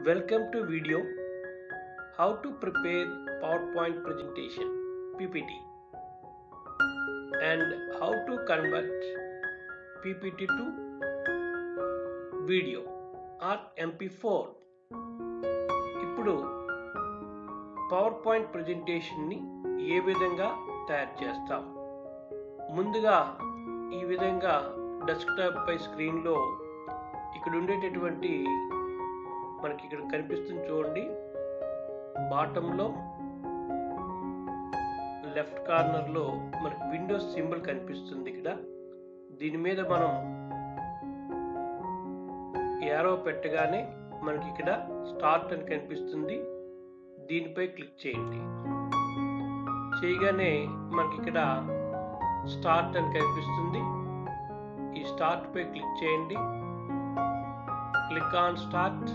Welcome to video How to prepare PowerPoint presentation PPT and how to convert PPT to video or MP4 ఇప్పుడు power point ప్రజెంటేషన్ని ఏ విధంగా తయారు చేస్తాం ముందుగా ఈ విధంగా డెస్క్టాప్ పై స్క్రీన్లో ఇక్కడ ఉండేటటువంటి మనకి ఇక్కడ కనిపిస్తుంది చూడండి బాటంలో లెఫ్ట్ కార్నర్లో మనకి విండోస్ సింబల్ కనిపిస్తుంది ఇక్కడ దీని మీద మనం యారో పెట్టగానే మనకి ఇక్కడ స్టార్ట్ అని కనిపిస్తుంది దీనిపై క్లిక్ చేయండి చేయగానే మనకి ఇక్కడ స్టార్ట్ అని కనిపిస్తుంది ఈ స్టార్ట్ పై క్లిక్ చేయండి click on start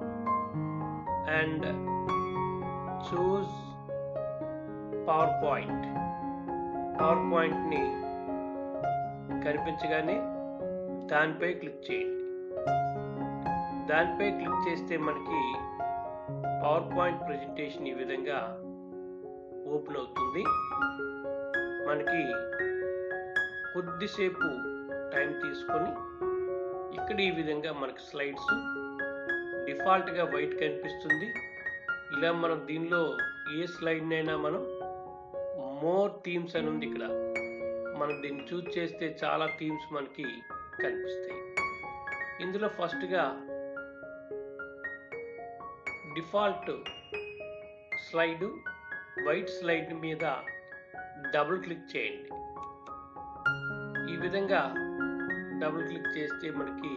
and choose PowerPoint పవర్ పాయింట్ని కనిపించగానే దానిపై క్లిక్ చేయండి దానిపై క్లిక్ చేస్తే మనకి పవర్ పాయింట్ ప్రజెంటేషన్ ఈ విధంగా ఓపెన్ అవుతుంది మనకి కొద్దిసేపు టైం తీసుకొని ఇక్కడ ఈ విధంగా మనకి స్లైడ్స్ డిఫాల్ట్గా వైట్ కనిపిస్తుంది ఇలా మనం దీనిలో ఏ స్లైడ్నైనా మనం మోర్ థీమ్స్ అని ఉంది ఇక్కడ మనం దీన్ని చూస్ చేస్తే చాలా థీమ్స్ మనకి కనిపిస్తాయి ఇందులో ఫస్ట్గా డిఫాల్ట్ స్లైడ్ వైట్ స్లైడ్ మీద డబుల్ క్లిక్ చేయండి ఈ విధంగా డబుల్ క్లిక్ చేస్తే మనకి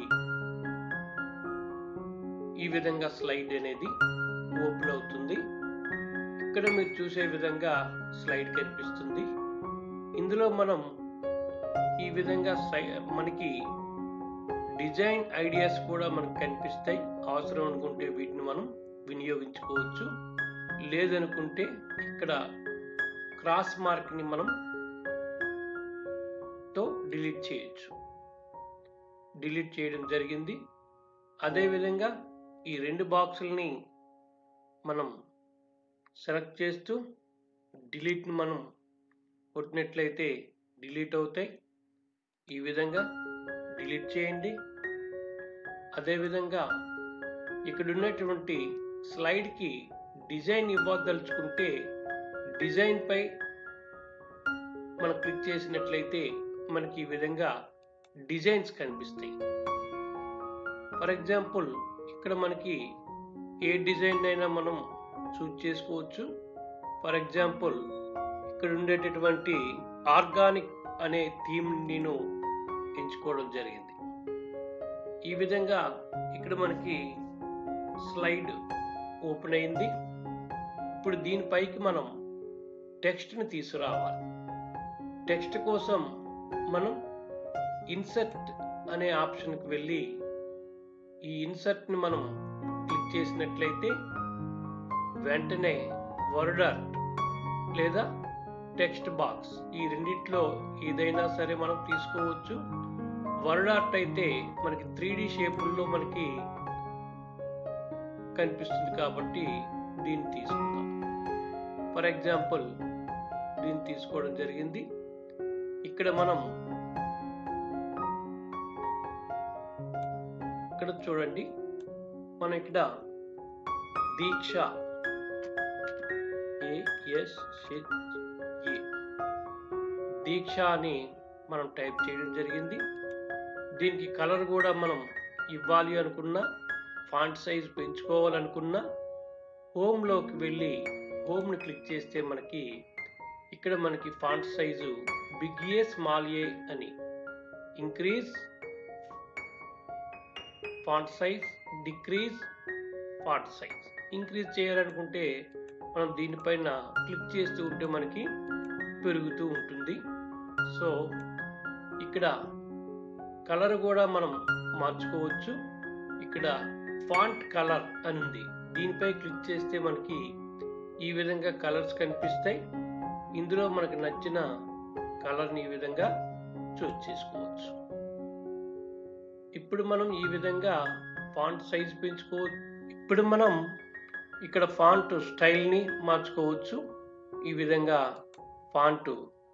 ఈ విధంగా స్లైడ్ అనేది ఓపెన్ అవుతుంది ఇక్కడ మీరు చూసే విధంగా స్లైడ్ కనిపిస్తుంది ఇందులో మనం ఈ విధంగా మనకి డిజైన్ ఐడియాస్ కూడా మనకు కనిపిస్తాయి అవసరం అనుకుంటే వీటిని మనం వినియోగించుకోవచ్చు లేదనుకుంటే ఇక్కడ క్రాస్ మార్క్ని మనం తో డిలీట్ చేయొచ్చు డిలీట్ చేయడం జరిగింది అదేవిధంగా ఈ రెండు బాక్సుల్ని మనం సెలెక్ట్ చేస్తూ డిలీట్ని మనం కొట్టినట్లయితే డిలీట్ అవుతాయి ఈ విధంగా డిలీట్ చేయండి అదేవిధంగా ఇక్కడ ఉన్నటువంటి స్లైడ్కి డిజైన్ ఇవ్వదలుచుకుంటే డిజైన్పై మనం క్లిక్ చేసినట్లయితే మనకి ఈ విధంగా డిజైన్స్ కనిపిస్తాయి ఫర్ ఎగ్జాంపుల్ ఇక్కడ మనకి ఏ డిజైన్ అయినా మనం చూస్ చేసుకోవచ్చు ఫర్ ఎగ్జాంపుల్ ఇక్కడ ఉండేటటువంటి ఆర్గానిక్ అనే థీమ్ నేను ఎంచుకోవడం జరిగింది ఈ విధంగా ఇక్కడ మనకి స్లైడ్ ఓపెన్ అయింది ఇప్పుడు దీనిపైకి మనం టెక్స్ట్ని తీసుకురావాలి టెక్స్ట్ కోసం మనం ఇన్సర్ట్ అనే ఆప్షన్కి వెళ్ళి ఈ ఇన్సర్ట్ని మనం క్లిక్ చేసినట్లయితే వెంటనే వర్డర్ లేదా టెక్స్ట్ బాక్స్ ఈ రెండిట్లో ఏదైనా సరే మనం తీసుకోవచ్చు వర్డ్ ఆర్ట్ అయితే మనకి త్రీ డి షేపుల్లో మనకి కనిపిస్తుంది కాబట్టి దీన్ని తీసుకుందాం ఫర్ ఎగ్జాంపుల్ దీన్ని తీసుకోవడం జరిగింది ఇక్కడ మనం ఇక్కడ చూడండి మనం ఇక్కడ దీక్ష ఏఎస్ ఏ దీక్ష అని మనం టైప్ చేయడం జరిగింది దీనికి కలర్ కూడా మనం ఇవ్వాలి అనుకున్నా ఫాంట్ సైజ్ పెంచుకోవాలనుకున్నా హోమ్లోకి వెళ్ళి హోమ్ని క్లిక్ చేస్తే మనకి ఇక్కడ మనకి font size big A small A అని increase font size decrease font size increase చేయాలనుకుంటే మనం దీనిపైన క్లిక్ చేస్తూ ఉంటే మనకి పెరుగుతూ ఉంటుంది సో ఇక్కడ కలర్ కూడా మనం మార్చుకోవచ్చు ఇక్కడ ఫాంట్ కలర్ అని ఉంది దీనిపై క్లిక్ చేస్తే మనకి ఈ విధంగా కలర్స్ కనిపిస్తాయి ఇందులో మనకు నచ్చిన కలర్ని ఈ విధంగా చూస్ చేసుకోవచ్చు ఇప్పుడు మనం ఈ విధంగా ఫాంట్ సైజ్ పెంచుకో ఇప్పుడు మనం ఇక్కడ ఫాంట్ స్టైల్ని మార్చుకోవచ్చు ఈ విధంగా ఫాంట్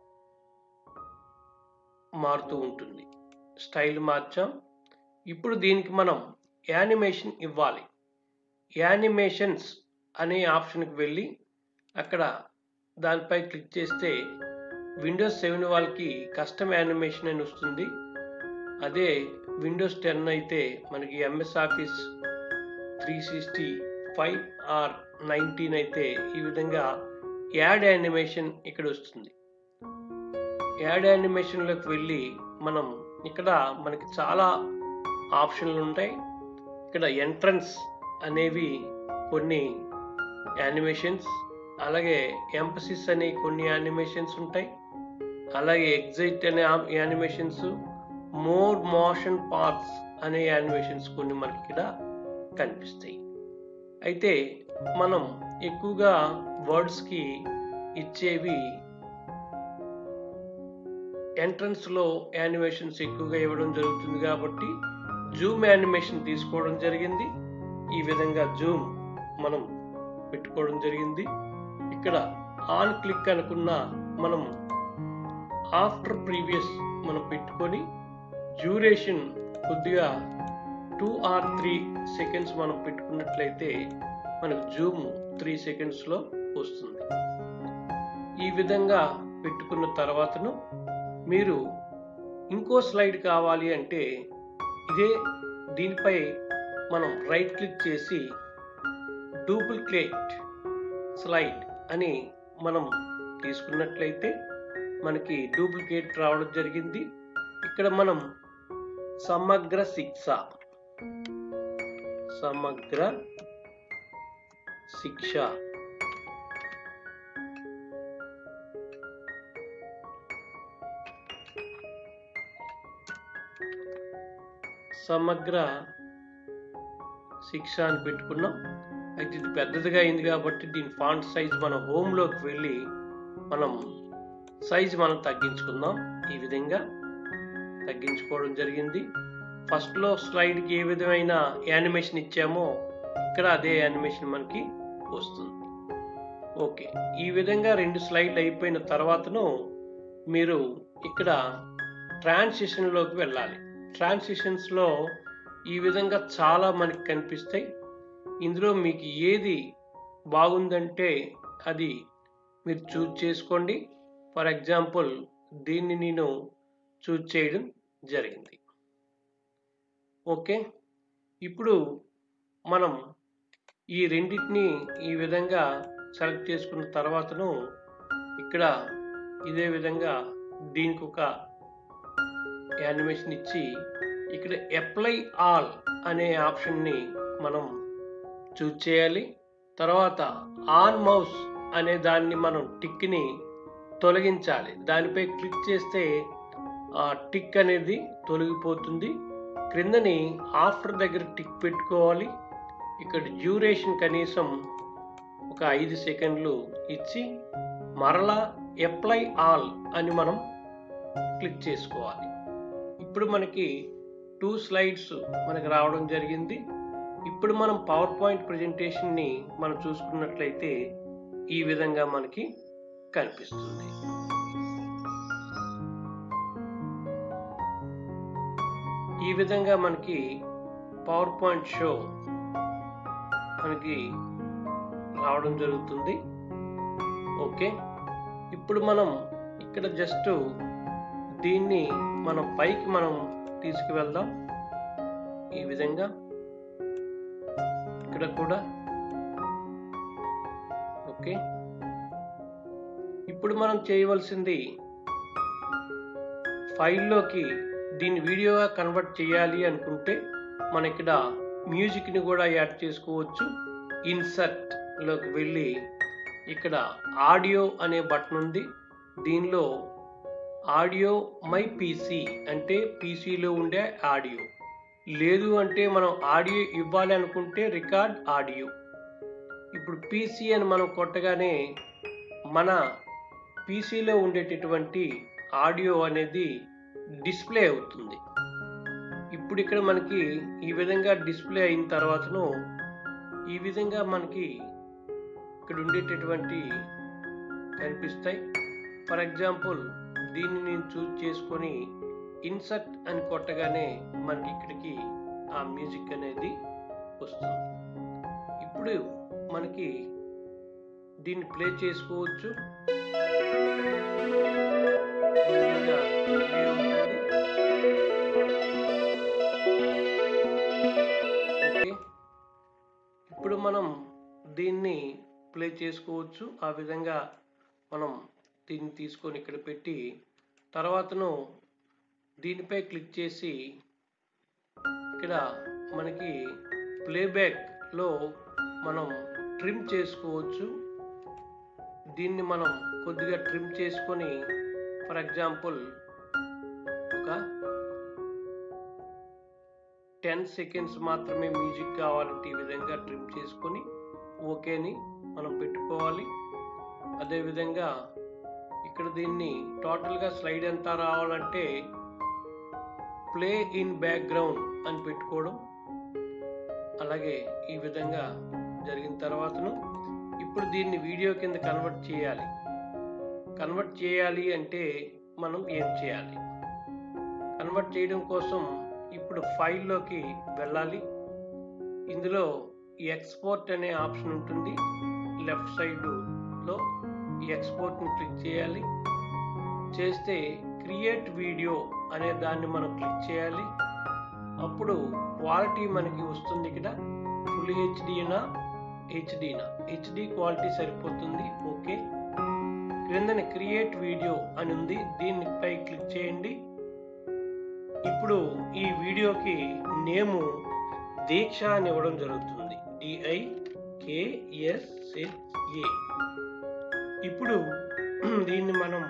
మారుతూ ఉంటుంది స్టైల్ మార్చాం ఇప్పుడు దీనికి మనం యానిమేషన్ ఇవ్వాలి యానిమేషన్స్ అనే ఆప్షన్కి వెళ్ళి అక్కడ దానిపై క్లిక్ చేస్తే విండోస్ సెవెన్ వాళ్ళకి కస్టమ్ యానిమేషన్ అని వస్తుంది అదే విండోస్ టెన్ అయితే మనకి MS Office three sixty five or nineteen అయితే ఈ విధంగా యాడ్ యానిమేషన్ ఇక్కడ వస్తుంది యాడ్ యానిమేషన్లోకి వెళ్ళి మనం ఇక్కడ మనకి చాలా ఆప్షన్లు ఉంటాయి ఇక్కడ ఎంట్రన్స్ అనేవి కొన్ని యానిమేషన్స్ అలాగే ఎంపసిస్ అనే కొన్ని యానిమేషన్స్ ఉంటాయి అలాగే ఎగ్జైట్ అనే యానిమేషన్స్ మోర్ మోషన్ పార్ట్స్ అనే యానిమేషన్స్ కొన్ని మనకి ఇక్కడ కనిపిస్తాయి అయితే మనం ఎక్కువగా వర్డ్స్కి ఇచ్చేవి ఎంట్రన్స్లో యానిమేషన్స్ ఎక్కువగా ఇవ్వడం జరుగుతుంది కాబట్టి జూమ్ యానిమేషన్ తీసుకోవడం జరిగింది ఈ విధంగా జూమ్ మనం పెట్టుకోవడం జరిగింది ఇక్కడ ఆన్ క్లిక్ అనుకున్న మనం ఆఫ్టర్ ప్రీవియస్ మనం పెట్టుకొని డ్యూరేషన్ కొద్దిగా టూ ఆర్ త్రీ సెకండ్స్ మనం పెట్టుకున్నట్లయితే మనకు జూమ్ త్రీ సెకండ్స్లో వస్తుంది ఈ విధంగా పెట్టుకున్న తర్వాతను మీరు ఇంకో స్లైడ్ కావాలి అంటే ఇదే దీనిపై మనం రైట్ క్లిక్ చేసి డూప్లికేట్ స్లైడ్ అని మనం తీసుకున్నట్లయితే మనకి డూప్లికేట్ రావడం జరిగింది ఇక్కడ మనం సమగ్ర శిక్ష సమగ్ర శిక్ష సమగ్ర శిక్ష అని పెట్టుకున్నాం అయితే ఇది పెద్దదిగా అయింది కాబట్టి దీని ఫాంట్ సైజ్ మన హోమ్లోకి వెళ్ళి మనం సైజ్ మనం తగ్గించుకుందాం ఈ విధంగా తగ్గించుకోవడం జరిగింది ఫస్ట్లో స్లైడ్కి ఏ విధమైన యానిమేషన్ ఇచ్చామో ఇక్కడ అదే యానిమేషన్ మనకి వస్తుంది ఓకే ఈ విధంగా రెండు స్లైడ్లు అయిపోయిన తర్వాతను మీరు ఇక్కడ ట్రాన్సిషన్లోకి వెళ్ళాలి ట్రాన్సిషన్స్లో ఈ విధంగా చాలా మనకి కనిపిస్తాయి ఇందులో మీకు ఏది బాగుందంటే అది మీరు చూజ్ చేసుకోండి ఫర్ ఎగ్జాంపుల్ దీన్ని నేను చూజ్ చేయడం జరిగింది ఓకే ఇప్పుడు మనం ఈ రెండింటిని ఈ విధంగా సెలెక్ట్ చేసుకున్న తర్వాతను ఇక్కడ ఇదే విధంగా దీనికి ఒక యానిమేషన్ ఇచ్చి ఇక్కడ అప్లై ఆల్ అనే ఆప్షన్ని మనం చూజ్ చేయాలి తర్వాత ఆన్ మౌస్ అనే దాన్ని మనం టిక్ని తొలగించాలి దానిపై క్లిక్ చేస్తే ఆ టిక్ అనేది తొలగిపోతుంది క్రిందని ఆఫ్టర్ దగ్గర టిక్ పెట్టుకోవాలి ఇక్కడ డ్యూరేషన్ కనీసం ఒక ఐదు సెకండ్లు ఇచ్చి మరలా అప్లై ఆల్ అని మనం క్లిక్ చేసుకోవాలి ఇప్పుడు మనకి టూ స్లైడ్స్ మనకి రావడం జరిగింది ఇప్పుడు మనం పవర్ పాయింట్ ప్రజెంటేషన్ని మనం చూసుకున్నట్లయితే ఈ విధంగా మనకి కనిపిస్తుంది ఈ విధంగా మనకి పవర్ పాయింట్ షో మనకి రావడం జరుగుతుంది ఓకే ఇప్పుడు మనం ఇక్కడ జస్ట్ దీన్ని మనం పైకి మనం తీసుకువెళ్దాం ఈ విధంగా ఇక్కడ కూడా ఓకే ఇప్పుడు మనం చేయవలసింది ఫైల్లోకి దీన్ని వీడియోగా కన్వర్ట్ చేయాలి అనుకుంటే మన ఇక్కడ మ్యూజిక్ని కూడా యాడ్ చేసుకోవచ్చు ఇన్సర్ట్ లోకి వెళ్ళి ఇక్కడ ఆడియో అనే బటన్ ఉంది దీనిలో ఆడియో మై పీసీ అంటే పీసీలో ఉండే ఆడియో లేదు అంటే మనం ఆడియో ఇవ్వాలి అనుకుంటే రికార్డ్ ఆడియో ఇప్పుడు పీసీ అని మనం కొట్టగానే మన పీసీలో ఉండేటటువంటి ఆడియో అనేది డిస్ప్లే అవుతుంది ఇప్పుడు ఇక్కడ మనకి ఈ విధంగా డిస్ప్లే అయిన తర్వాతను ఈ విధంగా మనకి ఇక్కడ ఉండేటటువంటి కనిపిస్తాయి ఫర్ ఎగ్జాంపుల్ దీన్ని నేను చూస్ చేసుకొని ఇన్సర్ట్ అని కొట్టగానే మనకి ఇక్కడికి ఆ మ్యూజిక్ అనేది వస్తుంది ఇప్పుడు మనకి దీన్ని ప్లే చేసుకోవచ్చు ఈ విధంగా play అవుతుంది. ఓకే ఇప్పుడు మనం దీన్ని ప్లే చేసుకోవచ్చు ఆ విధంగా మనం దీన్ని తీసుకొని ఇక్కడ పెట్టి తర్వాతను దీనిపై క్లిక్ చేసి ఇక్కడ మనకి ప్లేబ్యాక్లో మనం ట్రిమ్ చేసుకోవచ్చు దీన్ని మనం కొద్దిగా ట్రిమ్ చేసుకొని ఫర్ ఎగ్జాంపుల్ ఒక టెన్ సెకండ్స్ మాత్రమే మ్యూజిక్ కావాలంటే ఈ విధంగా ట్రిమ్ చేసుకొని ఓకేని మనం పెట్టుకోవాలి అదేవిధంగా ఇక్కడ దీన్ని టోటల్గా స్లైడ్ ఎంత రావాలంటే ప్లే ఇన్ బ్యాక్గ్రౌండ్ అని పెట్టుకోవడం అలాగే ఈ విధంగా జరిగిన తర్వాతను ఇప్పుడు దీన్ని వీడియో కింద కన్వర్ట్ చేయాలి కన్వర్ట్ చేయాలి అంటే మనం ఏం చేయాలి కన్వర్ట్ చేయడం కోసం ఇప్పుడు ఫైల్లోకి వెళ్ళాలి ఇందులో ఎక్స్పోర్ట్ అనే ఆప్షన్ ఉంటుంది లెఫ్ట్ సైడ్లో ఈ ఎక్స్పోర్ట్ని క్లిక్ చేయాలి చేస్తే క్రియేట్ వీడియో అనే దాన్ని మనం క్లిక్ చేయాలి అప్పుడు క్వాలిటీ మనకి వస్తుంది ఇక్కడ ఫుల్ హెచ్డినా హెచ్డినా హెచ్డి క్వాలిటీ సరిపోతుంది ఓకే క్రిందన క్రియేట్ వీడియో అని ఉంది దీన్ని పై క్లిక్ చేయండి ఇప్పుడు ఈ వీడియోకి నేము దీక్ష అని ఇవ్వడం జరుగుతుంది డిఐ కేఎస్హెచ్ఏ ఇప్పుడు దీన్ని మనం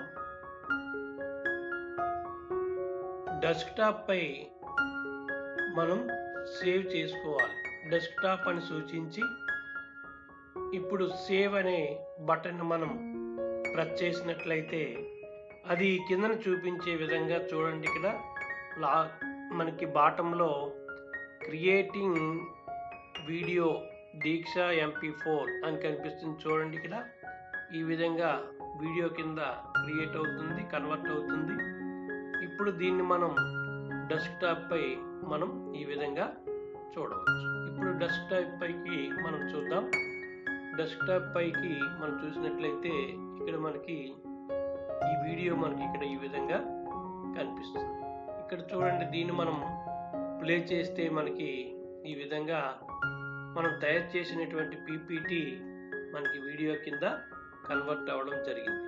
డెస్క్టాప్ పై మనం సేవ్ చేసుకోవాలి డెస్క్టాప్ అని సూచించి ఇప్పుడు సేవ్ అనే బటన్ మనం ప్రెస్ చేసినట్లయితే అది కిందన చూపించే విధంగా చూడండి ఇక్కడ లా మనకి బాటంలో creating video Diksha MP four అని కనిపిస్తుంది చూడండి ఇక్కడ ఈ విధంగా వీడియో కింద క్రియేట్ అవుతుంది కన్వర్ట్ అవుతుంది ఇప్పుడు దీన్ని మనం డెస్క్టాప్ పై మనం ఈ విధంగా చూడవచ్చు ఇప్పుడు డెస్క్టాప్ పైకి మనం చూద్దాం డెస్క్టాప్ పైకి మనం చూసినట్లయితే ఇక్కడ మనకి ఈ వీడియో మనకి ఇక్కడ ఈ విధంగా కనిపిస్తుంది ఇక్కడ చూడండి దీన్ని మనం ప్లే చేస్తే మనకి ఈ విధంగా మనం తయారు చేసినటువంటి పీపీటీ మనకి వీడియో కింద కన్వర్ట్ అవ్వడం జరిగింది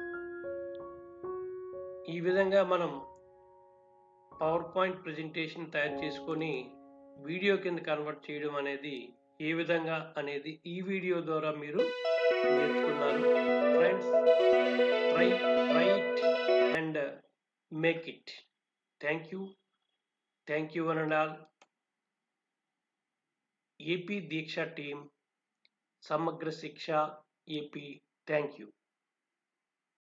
ఈ విధంగా మనం పవర్ పాయింట్ ప్రజెంటేషన్ తయారు చేసుకొని వీడియో కింద కన్వర్ట్ చేయడం అనేది ఏ విధంగా అనేది ఈ వీడియో ద్వారా మీరు నేర్చుకున్నారు friends try right and make it thank you thank you one and all AP Diksha team Samagra Shiksha AP thank you